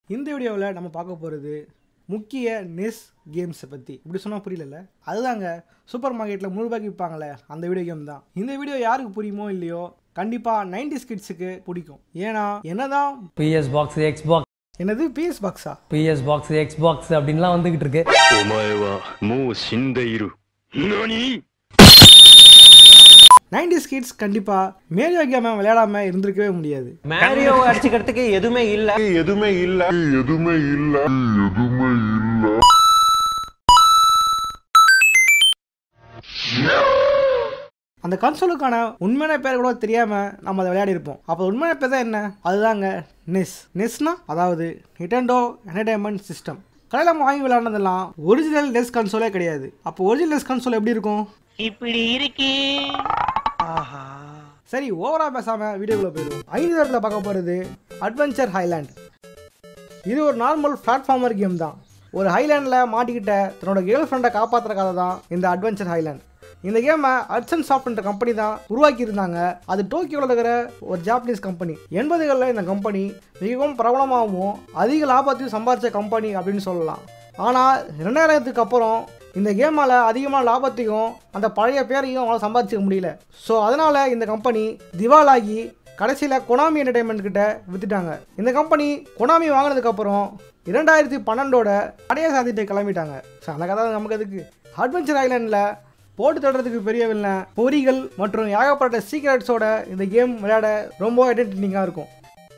இந்த வீடியோவில் நம்ம பார்க்க போகிறது முக்கிய நெஸ் கேம்ஸை பற்றி இப்படி சொன்னால் புரியலல்ல அதுதாங்க சூப்பர் மார்க்கெட்டில் முழு ரூபாய்க்கு விற்பாங்களே அந்த வீடியோ கேம் தான் இந்த வீடியோ யாருக்கு புரியுமோ இல்லையோ கண்டிப்பாக நைன்டி கிட்ஸுக்கு பிடிக்கும் ஏன்னா என்னதான் பிஎஸ் பாக்ஸ் எக்ஸ் பாக்ஸ் என்னது பிஎஸ் பாக்ஸா பிஎஸ் பாக்ஸ் எக்ஸ் பாக்ஸ் அப்படின்லாம் வந்துகிட்டு இருக்கு お前はもう死んでいる。何 நைன்டி கிட்ஸ் கண்டிப்பாக மேரியோ கேமை விளையாடாம இருந்திருக்கவே முடியாது மேரியோவை அடிச்சுக்கிறதுக்கு எதுவுமே இல்ல எதுவுமே இல்ல எதுவுமே இல்ல எதுவுமே இல்ல அந்த கன்சோலுக்கான உண்மையான பேர் கூட தெரியாம நம்ம அதை விளையாடி இருப்போம் அப்போ உண்மையான பேர் தான் என்ன அதுதாங்க நெஸ் நெஸ்னா அதாவது நிட்டண்டோ என்டர்டைன்மெண்ட் சிஸ்டம் கடையில் நம்ம வாங்கி விளையாடுனதெல்லாம் ஒரிஜினல் நெஸ் கன்சோலே கிடையாது அப்போ ஒரிஜினல் நெஸ் கன்சோல் எப்படி இருக்கும் இப்படி இருக்கே சரி ஓவரா பேசாம வீடியோக்குள்ள போயிடுவோம் ஐந்து இடத்துல பார்க்க போறது அட்வென்ச்சர் ஹைலேண்ட் இது ஒரு நார்மல் பிளாட்ஃபார்மர் கேம் தான் ஒரு ஹைலேண்டில் மாட்டிக்கிட்ட தன்னோட கேர்ள் ஃப்ரெண்டை காப்பாற்றுற கதை தான் இந்த அட்வென்ச்சர் ஹைலேண்ட் இந்த கேமை அட்சன் சாஃப்ட்ன்ற கம்பெனி தான் உருவாக்கி இருந்தாங்க அது டோக்கியோவில் இருக்கிற ஒரு ஜாப்பனீஸ் கம்பெனி எண்பதுகளில் இந்த கம்பெனி மிகவும் பிரபலமாகவும் அதிக லாபத்தையும் சம்பாதிச்ச கம்பெனி அப்படின்னு சொல்லலாம் ஆனால் ரெண்டாயிரத்துக்கு அப்புறம் இந்த கேமால் அதிகமான லாபத்தையும் அந்த பழைய பேரையும் அவங்களால சம்பாதிச்சிக்க முடியல ஸோ அதனால் இந்த கம்பெனி திவாலாகி கடைசியில் கொனாமி என்டர்டைன்மெண்ட் கிட்ட வித்துட்டாங்க இந்த கம்பெனி கொனாமி வாங்கினதுக்கப்புறம் இரண்டாயிரத்தி பன்னெண்டோட அடைய சாதிட்டு கிளம்பிட்டாங்க ஸோ அந்த கதை நமக்கு எதுக்கு அட்வென்ச்சர் ஐலாண்டில் போட்டு தடுறதுக்கு பெரிய வில்லன் பொறிகள் மற்றும் ஏகப்பட்ட சீக்ரெட்ஸோட இந்த கேம் விளையாட ரொம்ப என்டர்டெய்னிங்காக இருக்கும்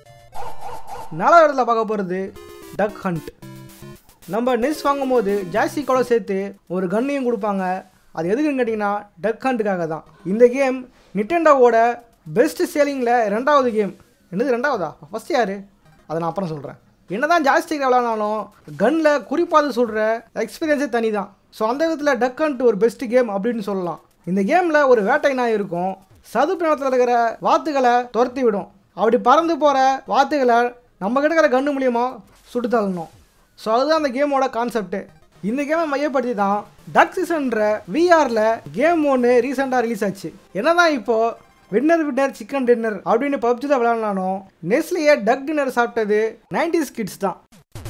நாலாவது இடத்துல பார்க்க போகிறது டக் ஹண்ட் நம்ம நெஸ் வாங்கும்போது ஜாஸ்திக்கோட சேர்த்து ஒரு கன்னையும் கொடுப்பாங்க அது எதுக்குன்னு கேட்டிங்கன்னா டக் ஹண்ட்டுக்காக தான் இந்த கேம் நிட்டெண்டோவோட பெஸ்ட் சேலிங்கில் ரெண்டாவது கேம் என்னது ரெண்டாவதா ஃபஸ்ட் யார் அதை நான் அப்புறம் சொல்கிறேன் என்னதான் ஜாஸ்திக்கு விளாட்னாலும் கன்னில் குறிப்பாக சொல்கிற எக்ஸ்பீரியன்ஸே தனி தான் ஸோ அந்த விதத்தில் டக் ஹண்ட் ஒரு பெஸ்ட் கேம் அப்படின்னு சொல்லலாம் இந்த கேமில் ஒரு வேட்டை நாய் இருக்கும் சதுப்பு நிலத்தில் இருக்கிற வாத்துகளை துரத்தி விடும் அப்படி பறந்து போகிற வாத்துகளை நம்ம கிட்ட இருக்கிற கன்று மூலியமாக சுட்டு தள்ளணும் ஸோ அதுதான் அந்த கேமோட கான்செப்ட்டு இந்த கேமை மையப்படுத்தி தான் டக்ஸிஸ்ன்ற விஆரில் கேம் ஒன்று ரீசெண்டாக ரிலீஸ் ஆச்சு என்னதான் இப்போது வின்னர் வின்னர் சிக்கன் டின்னர் அப்படின்னு பப்ஜியில் விளையாடலானோ நெஸ்லேயே டக் டின்னர் சாப்பிட்டது நைன்டிஸ் கிட்ஸ் தான்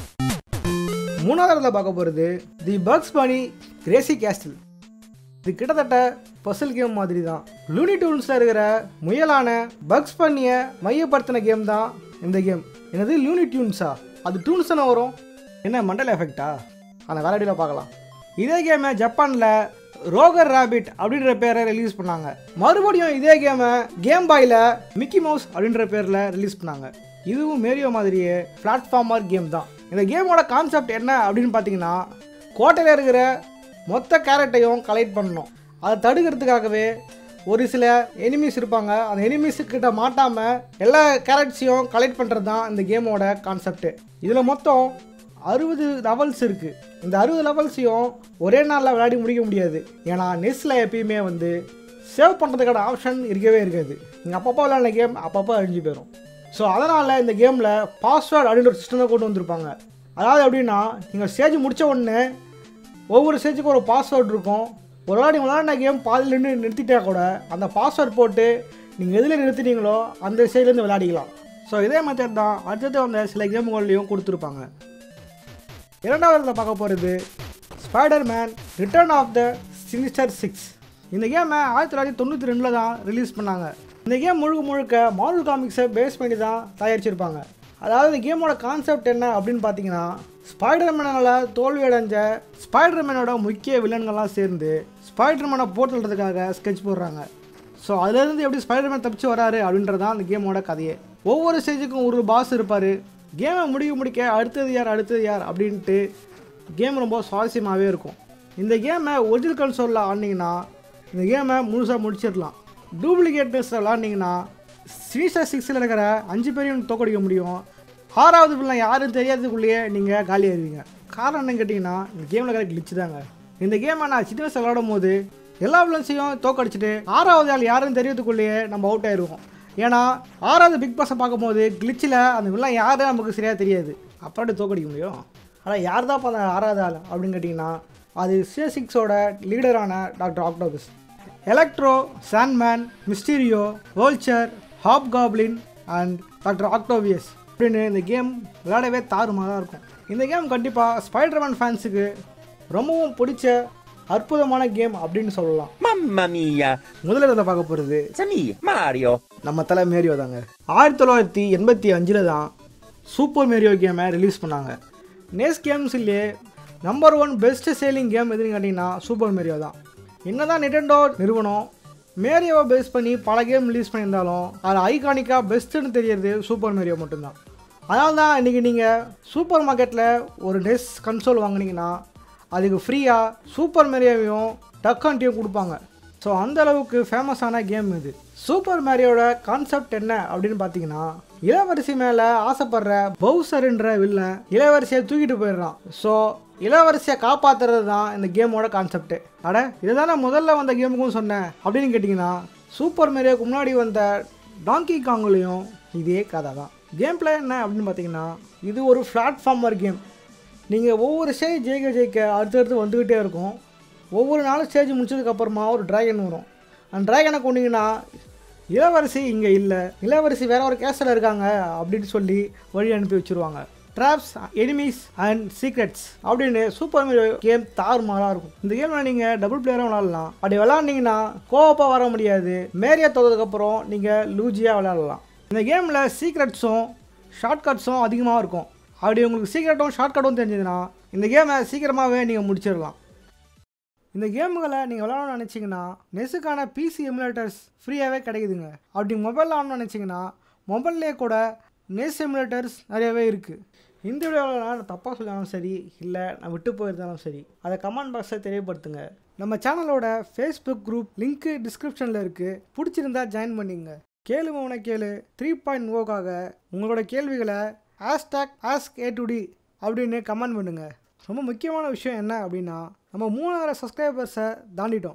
மூணாவது இடத்துல பார்க்க போகிறது the Bugs Bunny crazy castle இது கிட்டத்தட்ட பசில் கேம் மாதிரி தான் லூனி டூன்ஸில் இருக்கிற முயலான பக்ஸ் பண்ணிய மையப்படுத்தின கேம் தான் இந்த கேம் என்னது லூனி டியூன்ஸா அது டியூன்ஸ் தானே வரும் என்ன மண்டல எஃபெக்டா அந்த வேலைடியில் பார்க்கலாம் இதே கேமை ஜப்பானில் ரோகர் ராபிட் அப்படின்ற பேரை ரிலீஸ் பண்ணாங்க மறுபடியும் இதே கேமை கேம் பாயில் மிக்கி மவுஸ் அப்படின்ற பேரில் ரிலீஸ் பண்ணாங்க இதுவும் மேரியோ மாதிரியே பிளாட்ஃபார்மர் கேம் தான் இந்த கேமோட கான்செப்ட் என்ன அப்படின்னு பார்த்தீங்கன்னா கோட்டையில் இருக்கிற மொத்த கேரட்டையும் கலெக்ட் பண்ணணும் அதை தடுக்கிறதுக்காகவே ஒரு சில எனிமீஸ் இருப்பாங்க அந்த எனிமீஸ் கிட்ட மாட்டாமல் எல்லா கேரட்ஸையும் கலெக்ட் பண்ணுறது தான் இந்த கேமோட கான்செப்ட்டு இதில் மொத்தம் அறுபது லெவல்ஸ் இருக்குது இந்த அறுபது லெவல்ஸையும் ஒரே நாளில் விளையாடி முடிக்க முடியாது ஏன்னா நெஸ்ஸில் எப்பயுமே வந்து சேவ் பண்ணுறதுக்கான ஆப்ஷன் இருக்கவே இருக்காது நீங்கள் அப்பப்போ விளையாடின கேம் அப்பப்போ அழிஞ்சு போயிடும் ஸோ அதனால் இந்த கேமில் பாஸ்வேர்டு அப்படின்ற ஒரு சிஸ்டத்தை கொண்டு வந்திருப்பாங்க அதாவது எப்படின்னா நீங்கள் ஸ்டேஜ் முடித்த உடனே ஒவ்வொரு ஸ்டேஜுக்கும் ஒரு பாஸ்வேர்டு இருக்கும் ஒரு வாட்டி விளாடின கேம் பாதியில் நின்று நிறுத்திட்டா கூட அந்த பாஸ்வேர்ட் போட்டு நீங்கள் எதில் நிறுத்தினீங்களோ அந்த சைட்லேருந்து விளையாடிக்கலாம் ஸோ இதே மெத்தட் தான் அடுத்தது வந்த சில கேமுகள்லையும் கொடுத்துருப்பாங்க இரண்டாவது இடத்துல பார்க்க போகிறது Spider man return of the sinister six இந்த கேமை ஆயிரத்தி தொள்ளாயிரத்தி தொண்ணூற்றி ரெண்டில் தான் ரிலீஸ் பண்ணாங்க இந்த கேம் முழுக்க முழுக்க மார்வல் காமிக்ஸை பேஸ் பண்ணி தான் தயாரிச்சிருப்பாங்க அதாவது இந்த கேமோட கான்செப்ட் என்ன அப்படின்னு பார்த்தீங்கன்னா ஸ்பைடர் மேனால் தோல்வி அடைஞ்ச ஸ்பைடர் மேனோட முக்கிய வில்லன்கள்லாம் சேர்ந்து ஸ்பைடர் மேனை போட்டுறதுக்காக ஸ்கெட்ச் போடுறாங்க ஸோ அதுலேருந்து எப்படி ஸ்பைடர் மேன் தப்பிச்சு வராரு அப்படின்றது தான் அந்த கேமோட கதையே ஒவ்வொரு ஸ்டேஜுக்கும் ஒரு பாஸ் இருப்பார் கேமை முடிக்க முடிக்க அடுத்தது யார் அடுத்தது யார் அப்படின்ட்டு கேம் ரொம்ப சுவாரஸ்யமாகவே இருக்கும் இந்த கேமை ஒரிஜினல் கன்சோலில் ஆடினீங்கன்னா இந்த கேமை முழுசாக முடிச்சிடலாம் டூப்ளிகேட் பேஸில் விளாண்டிங்கன்னா சீசர் சிக்ஸில் இருக்கிற அஞ்சு பேரையும் தோக்கடிக்க முடியும் ஆறாவது பிள்ளை யாரும் தெரியாததுக்குள்ளேயே நீங்கள் காலி ஆயிருவீங்க காரணம் என்னன்னு கேட்டிங்கன்னா இந்த கேமில் இருக்கிற கிளிச்சு தாங்க இந்த கேமை நான் சின்ன வயசில் விளாடும் போது எல்லா வில்லன்ஸையும் தோக்கடிச்சிட்டு ஆறாவது ஆள் யாரும் தெரியறதுக்குள்ளேயே நம்ம அவுட் ஆயிடுவோம் ஏன்னா ஆறாவது பிக் பாஸை பார்க்கும்போது கிளிச்சில் அந்த வில்லன் யாரும் நமக்கு சரியாக தெரியாது அப்புறம் தோக்கடிக்க முடியும் ஆனால் யார் தான் அந்த ஆறாவது ஆள் அப்படின்னு கேட்டிங்கன்னா அது சி சிக்ஸோட லீடரான doctor Octopus Electro Sandman Mysterio Vulture Hobgoblin and doctor Octavius அப்படின்னு இந்த கேம் விளையாடவே தாறுமாறாக இருக்கும் இந்த கேம் கண்டிப்பாக ஸ்பைடர்மேன் ஃபேன்ஸுக்கு ரொம்பவும் பிடிச்ச அற்புதமான கேம் அப்படின்னு சொல்லலாம் Mamma mia! முதல்ல இதை பார்க்க போகிறது Sami, Mario! நம்ம தலை மேரியோ தாங்க ஆயிரத்தி தொள்ளாயிரத்தி எண்பத்தி அஞ்சில் தான் சூப்பர் மேரியோ கேமை ரிலீஸ் பண்ணாங்க நேஸ் கேம்ஸ்லேயே number one best selling game எதுன்னு கேட்டிங்கன்னா சூப்பர் மேரியோ தான் என்னதான் நிட்டெண்டோ நிறுவனம் மேரியோவை பேஸ் பண்ணி பல கேம் ரிலீஸ் பண்ணியிருந்தாலும் அது ஐகானிக்காக பெஸ்ட்டுன்னு தெரியறது சூப்பர் மேரியோ மட்டும்தான் அதனால தான் இன்றைக்கி நீங்கள் சூப்பர் மார்க்கெட்டில் ஒரு நெஸ் கன்சோல் வாங்குனீங்கன்னா அதுக்கு ஃப்ரீயாக சூப்பர் மேரியோவையும் டக் ஹண்ட்டையும் கொடுப்பாங்க ஸோ அந்த அளவுக்கு ஃபேமஸான கேம் இது சூப்பர் மேரியோட கான்செப்ட் என்ன அப்படின்னு பார்த்தீங்கன்னா இளவரசி மேலே ஆசைப்படுற பவுசர்ன்ற வில்லன் இளவரசியை தூக்கிட்டு போயிடுறான் ஸோ இளவரசியை காப்பாற்றுறது தான் இந்த கேமோட கான்செப்ட் அட இதுதான் நான் முதல்ல வந்த கேமுக்கும் சொன்னேன் அப்படின்னு கேட்டிங்கன்னா சூப்பர் மேரியோக்கு முன்னாடி வந்த டாங்கி காங்லேயும் இதே கதை தான் கேம் பிளே என்ன அப்படின்னு பார்த்தீங்கன்னா இது ஒரு பிளாட்ஃபார்மர் கேம் நீங்கள் ஒவ்வொரு ஸ்டேஜ் ஜெயிக்க ஜெயிக்க அடுத்தடுத்து வந்துக்கிட்டே இருக்கும் ஒவ்வொரு நாளும் ஸ்டேஜ் முடிச்சதுக்கப்புறமா ஒரு டிராகன் வரும் அந்த டிராகனை கொண்டீங்கன்னா இளவரசி இங்கே இல்லை இளவரசி வேற ஒரு கேஸில் இருக்காங்க அப்படின்னு சொல்லி வழி அனுப்பி வச்சுருவாங்க ட்ராப்ஸ் எனிமீஸ் அண்ட் சீக்ரெட்ஸ் அப்படின்னு சூப்பர் மீரோ கேம் தாறுமாறாக இருக்கும் இந்த கேமில் நீங்கள் டபுள் பிளேயரும் விளாட்லாம் அப்படி விளாட்னீங்கன்னா கோவப்பாக வர முடியாது மேரியா தோத்ததுக்கப்புறம் நீங்கள் லூஜியாக விளாட்லாம் இந்த கேமில் சீக்ரெட்ஸும் ஷார்ட்கட்ஸும் அதிகமாக இருக்கும் அப்படி உங்களுக்கு சீக்கிரட்டும் ஷார்ட்கட்டும் தெரிஞ்சதுன்னா இந்த கேமை சீக்கிரமாகவே நீங்கள் முடிச்சிடலாம் இந்த கேமுகளை நீங்கள் விளாடணும்னு நினச்சிங்கன்னா நெஸுக்கான பிசி எமுலேட்டர்ஸ் ஃப்ரீயாகவே கிடைக்குதுங்க அப்படி மொபைலில் ஆடணும்னு நினச்சிங்கன்னா மொபைல்லே கூட நெஸ் எமுலேட்டர்ஸ் நிறையவே இருக்குது இந்த வீடியோவில் நான் தப்பாக சொல்லாலும் சரி இல்லை நான் விட்டு போயிருந்தாலும் சரி அதை கமெண்ட் பாக்ஸில் தெரியப்படுத்துங்க நம்ம சேனலோட ஃபேஸ்புக் குரூப் லிங்க்கு டிஸ்கிரிப்ஷனில் இருக்குது பிடிச்சிருந்தா ஜாயின் பண்ணிங்க கேளு மௌன கேளு த்ரீ பாயிண்ட் ஓக்காக உங்களோட கேள்விகளை hashtag ask A to D அப்படின்னு கமெண்ட் பண்ணுங்க ரொம்ப முக்கியமான விஷயம் என்ன அப்படின்னா நம்ம மூணாயிரம் சப்ஸ்கிரைபர்ஸை தாண்டிட்டோம்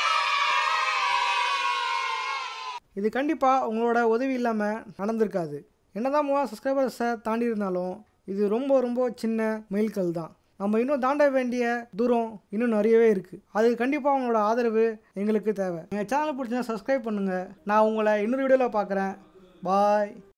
இது கண்டிப்பாக உங்களோட உதவி இல்லாமல் நடந்திருக்காது என்னதான் மூணாயிரம் சப்ஸ்கிரைபர்ஸை தாண்டி இருந்தாலும் இது ரொம்ப ரொம்ப சின்ன மைல்கல் தான் நம்ம இன்னும் தாண்ட வேண்டிய தூரம் இன்னும் நிறையவே இருக்குது அது கண்டிப்பாக உங்களோட ஆதரவு எங்களுக்கு தேவை எங்கள் சேனல் பிடிச்சினா சப்ஸ்கிரைப் பண்ணுங்கள் நான் உங்களை இன்னொரு வீடியோவில் பார்க்குறேன் பாய்